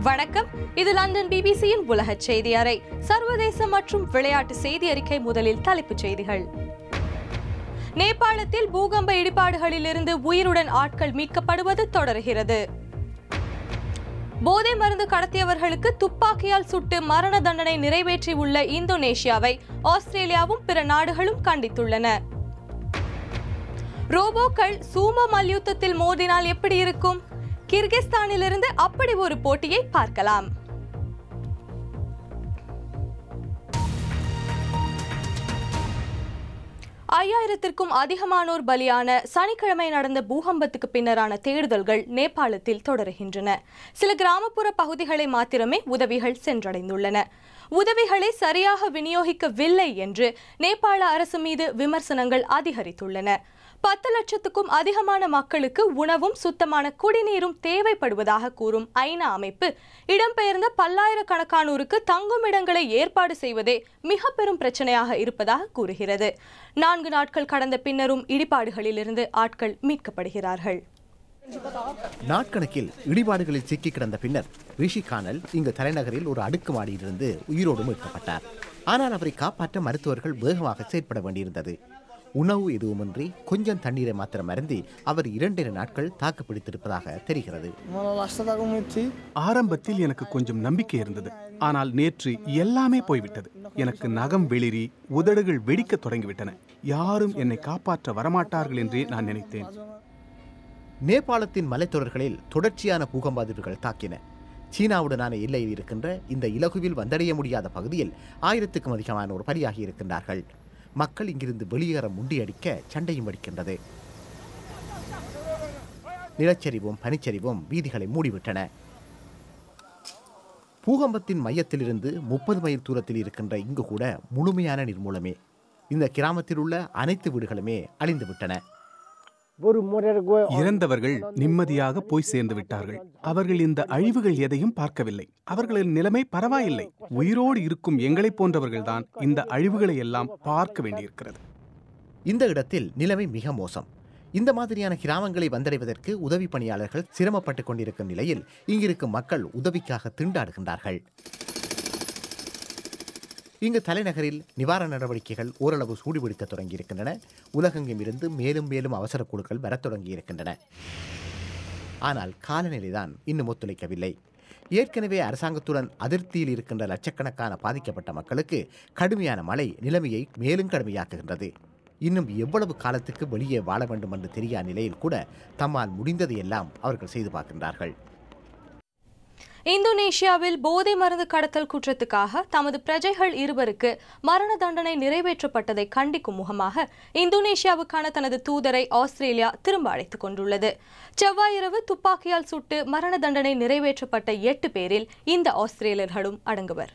வணக்கம் இது லண்டன் பிபிசியின் உலக செய்தி அறை சர்வதேச மற்றும் விளையாட்டு செய்தி அறிக்கை முதலில் தலைப்புச் செய்திகள் நேபாளத்தில் பூகம்ப இடிபாடுகளிலிருந்து உயிருடன் ஆட்கள் மீட்கப்படுவது தொடர்கிறது போதை மருந்து கடத்தியவர்களுக்கு துப்பாக்கியால் சுட்டு மரண தண்டனை நிறைவேற்றியுள்ள இந்தோனேஷியாவை ஆஸ்திரேலியாவும் பிற நாடுகளும் கண்டித்துள்ளன ரோபோக்கள் சூமோ மல்யுத்தத்தில் மோதினால் எப்படி இருக்கும் கிர்கிஸ்தானிலிருந்து அப்படி ஒரு போட்டியை பார்க்கலாம் ஐயாயிரத்திற்கும் அதிகமானோர் பலியான சனிக்கிழமை நடந்த பூகம்பத்துக்கு பின்னரான தேடுதல்கள் நேபாளத்தில் தொடருகின்றன சில கிராமப்புற பகுதிகளை மாத்திரமே உதவிகள் சென்றடைந்துள்ளன உதவிகளை சரியாக விநியோகிக்கவில்லை என்று நேபாள அரசு மீது விமர்சனங்கள் அதிகரித்துள்ளன பத்து லட்சத்துக்கும் அதிகமான மக்களுக்கு உணவும் சுத்தமான குடிநீரும் தேவைப்படுவதாக கூறும் ஐநா அமைப்பு இடம்பெயர்ந்த பல்லாயிரக்கணக்கானோருக்கு தங்கும் இடங்களை ஏற்பாடு செய்வதே மிக பெரும் பிரச்சனையாக இருப்பதாக கூறுகிறது நான்கு நாட்கள் கடந்த பின்னரும் இடிபாடுகளிலிருந்து ஆட்கள் மீட்கப்படுகிறார்கள் நாட்கணக்கில் இடிபாடுகளில் சிக்கி கிடந்த பின்னர் ரிஷி கானல் இங்கு தலைநகரில் ஒரு அடுக்குமாடியிலிருந்து உயிரோடு மீட்கப்பட்டார் ஆனால் அவரை காப்பாற்ற மருத்துவர்கள் வேகமாக செயற்பட வேண்டியிருந்தது உணவு எதுவுமின்றி கொஞ்சம் தண்ணீரை மாத்திரம் அருந்தி அவர் இரண்டரை நாட்கள் தாக்கு பிடித்திருப்பதாக தெரிகிறது मलाई लाग्छ त उम्मेद ஆரம்பத்தில் எனக்கு கொஞ்சம் நம்பிக்கை இருந்தது ஆனால் நேற்று எல்லாமே போய்விட்டது எனக்கு நகம் வெளிரி உதடுகள் வெடிக்கத் தொடங்கிவிட்டன யாரும் என்னை காப்பாற்ற வரமாட்டார்கள் என்றே நான் நினைத்தேன் நேபாளத்தின் மலைத்தொடர்களில் தொடர்ச்சியான பூகம்ப அதிர்வுகள் தாக்கின சீனாவுடனான எல்லையில் இருக்கின்ற இந்த இலகுவில் வந்தடைய முடியாத பகுதியில் ஆயிரத்துக்கும் அதிகமானோர் பலியாகி இருக்கின்றார்கள் மக்கள் இங்கிருந்து வெளியேற முண்டியடிக்க சண்டையும் வெடிக்கின்றது நிலச்சரிவும் பனிச்சரிவும் வீதிகளை மூடிவிட்டன பூகம்பத்தின் மையத்திலிருந்து முப்பது மைல் தூரத்தில் இருக்கின்ற இங்கு கூட முழுமையான நிர்மூலமே இந்த கிராமத்தில் உள்ள அனைத்து வீடுகளுமே அழிந்துவிட்டன बरु मरेर गयो இறந்தவர்கள் நிம்மதியாக போய் சேர்ந்து விட்டார்கள் அவர்கள் இந்த அழிவுகள் எதையும் பார்க்கவில்லை அவர்களின் நிலைமை பரவாயில்லை உயிரோடு இருக்கும் எங்களைப் போன்றவர்கள்தான் இந்த அழிவுகளை எல்லாம் பார்க்க வேண்டியிருக்கிறது இந்த இடத்தில் நிலைமை மிக மோசம் இந்த மாதிரியான கிராமங்களை வந்தடைவதற்கு உதவி பணியாளர்கள் சிரமப்பட்டுக் கொண்டிருக்கும் நிலையில் இங்கிருக்கும் மக்கள் உதவிக்காக திண்டாடுகின்றார்கள் இங்கு தலைநகரில் நிவாரண நடவடிக்கைகள் ஓரளவு சூடுபிடிக்க தொடங்கியிருக்கின்றன உலகெங்கும் இருந்து மேலும் மேலும் அவசர குழுக்கள் வரத் தொடங்கியிருக்கின்றன ஆனால் காலநிலைதான் இன்னும் ஒத்துழைக்கவில்லை ஏற்கனவே அரசாங்கத்துடன் அதிருப்தியில் இருக்கின்ற லட்சக்கணக்கான பாதிக்கப்பட்ட மக்களுக்கு கடுமையான மழை நிலைமையை மேலும் கடுமையாக்குகின்றது இன்னும் எவ்வளவு காலத்துக்கு வெளியே வாழ வேண்டும் என்று தெரியா நிலையில் கூட தம்மால் முடிந்ததை எல்லாம் அவர்கள் செய்து பார்க்கின்றார்கள் இந்தோனேஷியாவில் போதை மருந்து கடத்தல் குற்றத்துக்காக தமது பிரஜைகள் இருவருக்கு மரண தண்டனை நிறைவேற்றப்பட்டதை கண்டிக்கும் முகமாக இந்தோனேஷியாவுக்கான தனது தூதரை ஆஸ்திரேலியா திரும்ப அழைத்துக் கொண்டுள்ளது செவ்வாயிரவு துப்பாக்கியால் சுட்டு மரண தண்டனை நிறைவேற்றப்பட்ட எட்டு பேரில் இந்த ஆஸ்திரேலியர்களும் அடங்குவர்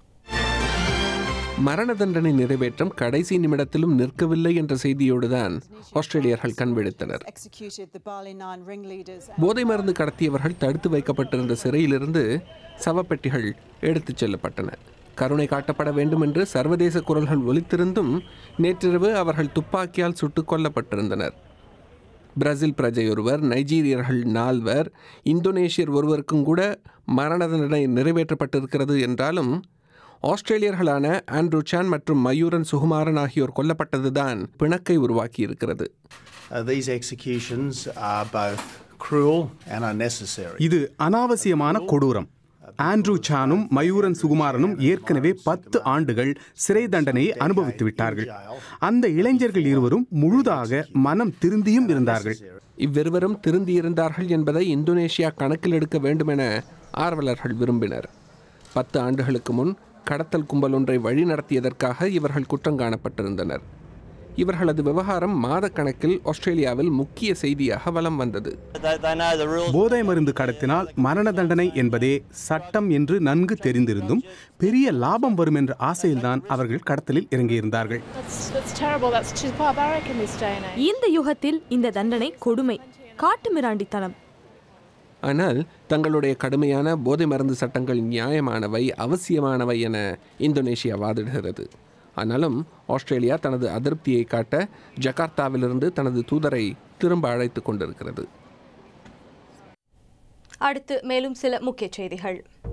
மரண தண்டனை நிறைவேற்றம் கடைசி நிமிடத்திலும் நிற்கவில்லை என்ற செய்தியோடுதான் ஆஸ்திரேலியர்கள் கண்விழித்தனர் executed the Bali Nine ringleaders. போதை மருந்து கடத்தியவர்கள் தடுத்து வைக்கப்பட்டிருந்த சிறையிலிருந்து சவப்பெட்டிகள் எடுத்துச் செல்லப்பட்டன கருணை காட்டப்பட வேண்டும் என்று சர்வதேச குரல்கள் ஒலித்திருந்தும் நேற்றிரவு அவர்கள் துப்பாக்கியால் சுட்டுக் கொல்லப்பட்டிருந்தனர் பிரேசில் பிரஜையொருவர் நைஜீரியர்கள் நால்வர் இந்தோனேஷியர் ஒருவருக்கும் கூட மரண தண்டனை நிறைவேற்றப்பட்டிருக்கிறது என்றாலும் ஆஸ்திரேலியர்களான ஆண்ட்ரூ சான் மற்றும் மயூரன் சுகுமாரன் ஆகியோர் கொல்லப்பட்டதுதான் பிணக்கை உருவாக்கியிருக்கிறது Uh, these executions are both cruel and unnecessary. இது அனாவசியமான கொடூரம் ஆண்ட்ரூ சானும் மயூரன் சுகுமாரனும் ஏற்கனவே பத்து ஆண்டுகள் சிறை தண்டனையை அனுபவித்து விட்டார்கள் அந்த இளைஞர்கள் இருவரும் முழுதாக மனம் திருந்தியும் இருந்தார்கள் இவ்விருவரும் திருந்தியிருந்தார்கள் என்பதை இந்தோனேஷியா கணக்கில் எடுக்க வேண்டும் என ஆர்வலர்கள் விரும்பினர் பத்து ஆண்டுகளுக்கு முன் கடத்தல் கும்பல் ஒன்றை வழி நடத்தியதற்காக இவர்கள் குற்றம் காணப்பட்டிருந்தனர் இவர்களது விவகாரம் மாதக்கணக்கில் ஆஸ்திரேலியாவில் முக்கிய செய்தியாக வலம் வந்தது போதை மருந்து கடத்தினால் மரண தண்டனை என்பதே சட்டம் என்று நன்கு தெரிந்திருந்தும் பெரிய லாபம் வரும் என்ற ஆசையில்தான் அவர்கள் கடத்தலில் இறங்கியிருந்தார்கள் That's, that's terrible. That's too barbaric in this day and age. இந்த யுகத்தில் இந்த தண்டனை கொடுமை காட்டு மிராண்டித்தனம் ஆனால் தங்களுடைய கடுமையான போதை மருந்து சட்டங்கள் நியாயமானவை அவசியமானவை என இந்தோனேஷியா வாதிடுகிறது ஆனாலும் ஆஸ்திரேலியா தனது அதிருப்தியை காட்ட ஜகார்த்தாவிலிருந்து தனது தூதரை திரும்ப அழைத்து கொண்டிருக்கிறது அடுத்து மேலும் சில முக்கிய செய்திகள்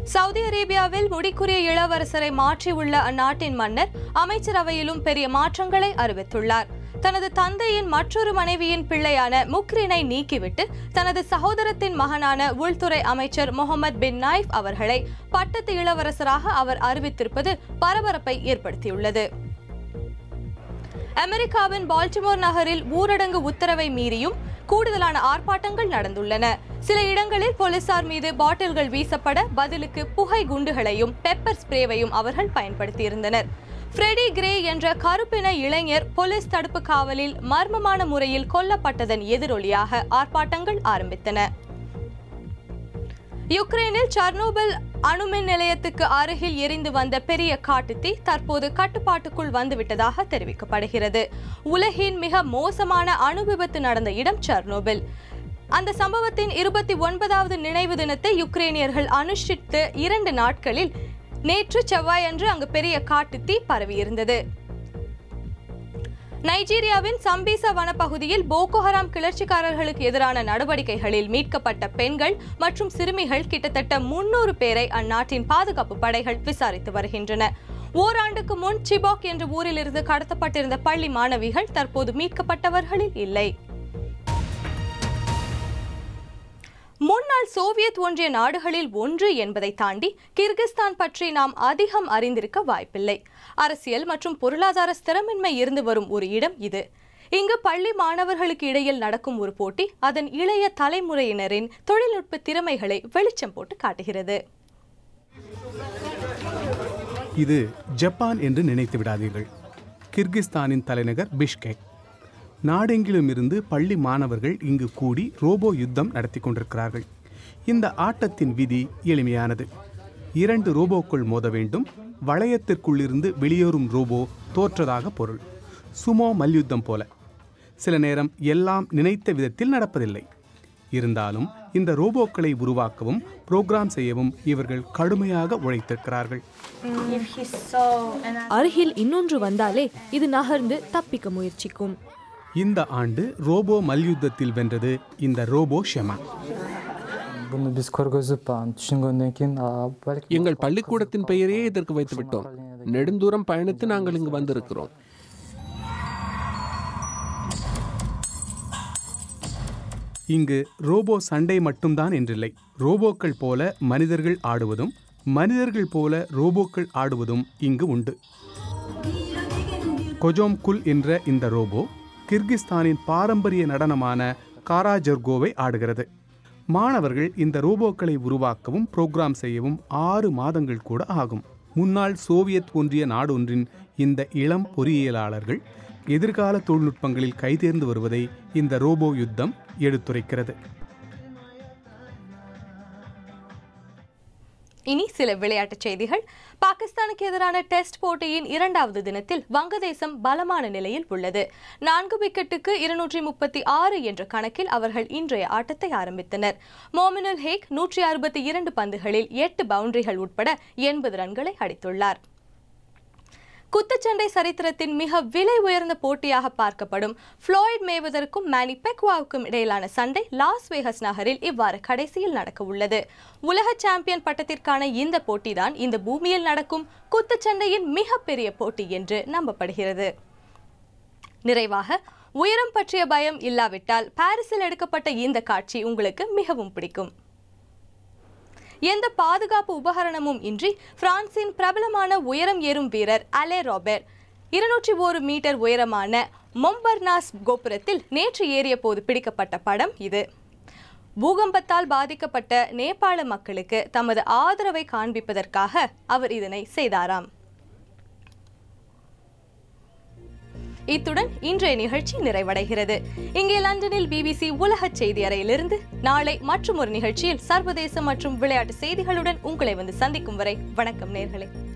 சவுதி அரேபியாவில் முடிக்குரிய இளவரசரை மாற்றியுள்ள அந்நாட்டின் மன்னர் அமைச்சரவையிலும் பெரிய மாற்றங்களை அறிவித்துள்ளார் தனது தந்தையின் மற்றொரு மனைவியின் பிள்ளையான முக்ரினை நீக்கிவிட்டு தனது சகோதரத்தின் மகனான உள்துறை அமைச்சர் முகமது பின் நாயிப் அவர்களை பட்டத்து இளவரசராக அவர் அறிவித்திருப்பது பரபரப்பை ஏற்படுத்தியுள்ளது அமெரிக்காவின் பால்டிமோர் நகரில் ஊரடங்கு உத்தரவை மீறியும் கூடுதலான ஆர்ப்பாட்டங்கள் நடந்துள்ளன சில இடங்களில் போலீசார் மீது பாட்டில்கள் வீசப்பட பதிலுக்கு புகை குண்டுகளையும் பெப்பர் ஸ்ப்ரேவையும் அவர்கள் பயன்படுத்தியிருந்தனர் ஃப்ரெடி கிரே என்ற கருப்பின இளைஞர் போலீஸ் தடுப்பு காவலில் மர்மமான முறையில் கொல்லப்பட்டதன் எதிரொலியாக ஆர்ப்பாட்டங்கள் ஆரம்பித்தன யுக்ரைனில் சர்னோபில் அணுமின் நிலையத்துக்கு அருகில் எரிந்து வந்த பெரிய காட்டுத்தீ தற்போது கட்டுப்பாட்டுக்குள் வந்துவிட்டதாக தெரிவிக்கப்படுகிறது உலகின் மிக மோசமான அணு விபத்து நடந்த இடம் சர்னோபில் அந்த சம்பவத்தின் இருபத்தி ஒன்பதாவது நினைவு தினத்தை யுக்ரைனியர்கள் அனுஷ்டித்து இரண்டு நாட்களில் நேற்று செவ்வாயன்று அங்கு பெரிய காட்டுத்தீ பரவியிருந்தது நைஜீரியாவின் சம்பீசா வனப்பகுதியில் போகோ ஹராம் கிளர்ச்சிக்காரர்களுக்கு எதிரான நடவடிக்கைகளில் மீட்கப்பட்ட பெண்கள் மற்றும் சிறுமிகள் கிட்டத்தட்ட முன்னூறு பேரை அந்நாட்டின் பாதுகாப்பு படைகள் விசாரித்து வருகின்றன ஓராண்டுக்கு முன் சிபாக் என்ற ஊரிலிருந்து கடத்தப்பட்டிருந்த பள்ளி மாணவிகள் தற்போது மீட்கப்பட்டவர்களில் இல்லை முன்னாள் சோவியத் ஒன்றிய நாடுகளில் ஒன்று என்பதை தாண்டி கிர்கிஸ்தான் பற்றி நாம் அதிகம் அறிந்திருக்க வாய்ப்பில்லை அரசியல் மற்றும் பொருளாதார ஸ்திரமின்மை இருந்து வரும் ஒரு இடம் இது இங்கு பள்ளி மாணவர்களுக்கு இடையில் நடக்கும் ஒரு போட்டி அதன் இளைய தலைமுறையினரின் தொழில்நுட்ப திறமைகளை வெளிச்சம் போட்டு காட்டுகிறது இது ஜப்பான் என்று நினைத்து விடாதீர்கள் கிர்கிஸ்தானின் தலைநகர் பிஷ்கெக் நாடெங்கிலும் இருந்து பள்ளி மாணவர்கள் இங்கு கூடி ரோபோ யுத்தம் நடத்தி கொண்டிருக்கிறார்கள் இந்த ஆட்டத்தின் விதி எளிமையானது இரண்டு ரோபோக்கள் மோத வேண்டும் வளையத்திற்குள்ளிருந்து வெளியேறும் ரோபோ தோற்றதாக பொருள் சுமோ மல்யுத்தம் போல சில நேரம் எல்லாம் நினைத்த விதத்தில் நடப்பதில்லை இருந்தாலும் இந்த ரோபோக்களை உருவாக்கவும் புரோகிராம் செய்யவும் இவர்கள் கடுமையாக உழைத்திருக்கிறார்கள் அருகில் இன்னொன்று வந்தாலே இது நகர்ந்து தப்பிக்க முயற்சிக்கும் இந்த ஆண்டு ரோபோ மல்யுத்தத்தில் வென்றது இந்த ரோபோ ஷெமா Bunu biz Korgozup'tan düşüngönden keyin belki எங்கள் பள்ளிக்கூடத்தின் பெயரையே இதற்கு வைத்து விட்டோம் நெடுந்தூரம் பயணித்து நாங்கள் இங்கு வந்திருக்கிறோம் இங்கு ரோபோ சண்டை மட்டும்தான் என்றில்லை ரோபோக்கள் போல மனிதர்கள் ஆடுவதும் மனிதர்கள் போல ரோபோக்கள் ஆடுவதும் இங்கு உண்டு கொஜோம் குல் என்ற இந்த ரோபோ கிர்கிஸ்தானின் பாரம்பரிய நடனமான காராஜர்கோவை ஆடுகிறது மாணவர்கள் இந்த ரோபோக்களை உருவாக்கவும் புரோகிராம் செய்யவும் ஆறு மாதங்கள் கூட ஆகும் முன்னாள் சோவியத் ஒன்றிய நாடொன்றின் இந்த இளம் பொறியியலாளர்கள் எதிர்கால தொழில்நுட்பங்களில் கைதேர்ந்து வருவதை இந்த ரோபோ யுத்தம் எடுத்துரைக்கிறது இனி சில விளையாட்டுச் செய்திகள் பாகிஸ்தானுக்கு எதிரான டெஸ்ட் போட்டியின் இரண்டாவது தினத்தில் வங்கதேசம் பலமான நிலையில் உள்ளது நான்கு விக்கெட்டுக்கு இருநூற்றி முப்பத்தி ஆறு என்ற கணக்கில் அவர்கள் இன்றைய ஆட்டத்தை ஆரம்பித்தனர் மோமினுல் ஹேக் நூற்றி அறுபத்தி இரண்டு பந்துகளில் எட்டு பவுண்டரிகள் உட்பட எண்பது ரன்களை அடித்துள்ளார் குத்துச்சண்டை சரித்திரத்தின் மிக விலை உயர்ந்த போட்டியாக பார்க்கப்படும் ஃப்ளாய்ட் மேவதற்கும் மேனி பெக்வாவுக்கும் இடையிலான சண்டை லாஸ் வேகஸ் நகரில் இவ்வாறு கடைசியில் நடக்க உள்ளது உலக சாம்பியன் பட்டத்திற்கான இந்த போட்டிதான் இந்த பூமியில் நடக்கும் குத்துச்சண்டையின் மிகப்பெரிய போட்டி என்று நம்பப்படுகிறது நிறைவாக உயரம் பற்றிய பயம் இல்லாவிட்டால் பாரிஸில் எடுக்கப்பட்ட இந்த காட்சி உங்களுக்கு மிகவும் பிடிக்கும் எந்த பாதுகாப்பு உபகரணமும் இன்றி பிரான்சின் பிரபலமான உயரம் ஏறும் வீரர் அலே ராபெர் இருநூற்றி ஒரு மீட்டர் உயரமான மொம்பர்னாஸ் கோபுரத்தில் நேற்று ஏறிய போது பிடிக்கப்பட்ட படம் இது பூகம்பத்தால் பாதிக்கப்பட்ட நேபாள மக்களுக்கு தமது ஆதரவை காண்பிப்பதற்காக அவர் இதனை செய்தாராம் இத்துடன் இன்றைய நிகழ்ச்சி நிறைவடைகிறது இங்கே லண்டனில் பிபிசி உலக செய்தி அறையிலிருந்து நாளை மற்றும் ஒரு நிகழ்ச்சியில் சர்வதேச மற்றும் விளையாட்டு செய்திகளுடன் உங்களை வந்து சந்திக்கும் வரை வணக்கம் நேர்களே